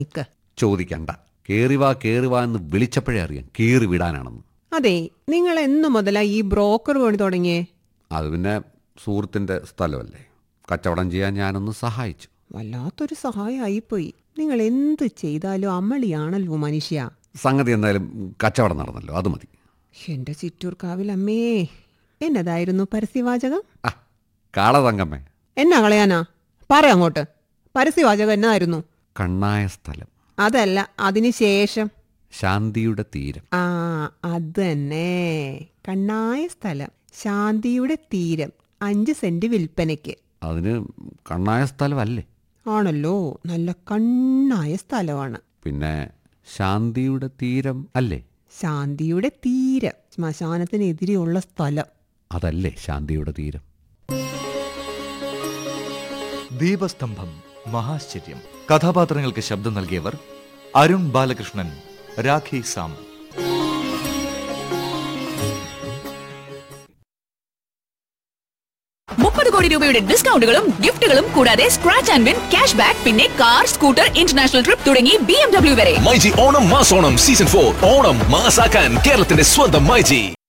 നിക്ക് ചോദിക്കണ്ട കേറിവാ കേറിവാ എന്ന് വിളിച്ചപ്പോഴേ അറിയാം കീറി വിടാനാണെന്ന് അതെ നിങ്ങൾ എന്നു മുതലാ ഈ ബ്രോക്കർ പണി തുടങ്ങിയേ അത് പിന്നെ സുഹൃത്തിൻ്റെ സ്ഥലമല്ലേ കച്ചവടം ചെയ്യാൻ ഞാനൊന്ന് സഹായിച്ചു വല്ലാത്തൊരു സഹായമായിപ്പോയി നിങ്ങൾ എന്ത് ചെയ്താലും അമ്മളിയാണല്ലോ മനുഷ്യ സംഗതി എന്തായാലും കച്ചവടം നടന്നല്ലോ അത് മതി എന്റെ ചിറ്റൂർക്കാവിൽ അമ്മേ എന്നതായിരുന്നു പരസ്യവാചകം ആ കാളതങ്കമ്മേ എന്നാ കളയാനാ പറ അങ്ങോട്ട് പരസ്യവാചകം എന്നതായിരുന്നു കണ്ണായ സ്ഥലം അതല്ല അതിന് ശേഷം ശാന്തിയുടെ തീരം ആ അതന്നെ കണ്ണായ സ്ഥലം ശാന്തിയുടെ തീരം അഞ്ച് സെന്റ് വിൽപ്പനയ്ക്ക് അതിന് കണ്ണായ സ്ഥലമല്ലേ ആണല്ലോ നല്ല കണ്ണായ സ്ഥലമാണ് പിന്നെ ശാന്തിയുടെ തീരം അല്ലേ ശാന്തിയുടെ തീരം ശ്മശാനത്തിനെതിരെയുള്ള സ്ഥലം അതല്ലേ ശാന്തിയുടെ തീരം ദീപസ്തംഭം മഹാശ്ചര്യം കഥാപാത്രങ്ങൾക്ക് ശബ്ദം നൽകിയവർ അരുൺ ബാലകൃഷ്ണൻ രാഖി സാം മുപ്പത് കോടി രൂപയുടെ ഡിസ്കൗണ്ടുകളും ഗിഫ്റ്റുകളും കൂടാതെ scratch and win cash back പിന്നെ കാർ സ്കൂട്ടർ ഇന്റർനാഷണൽ ട്രിപ്പ് തുടങ്ങി ബി എം ഡബ്ല്യു വരെ മൈജി ഓണം മാസോണം സീസൺ ഫോർ ഓണം മാസാക്കാൻ കേരളത്തിന്റെ സ്വന്തം മൈജി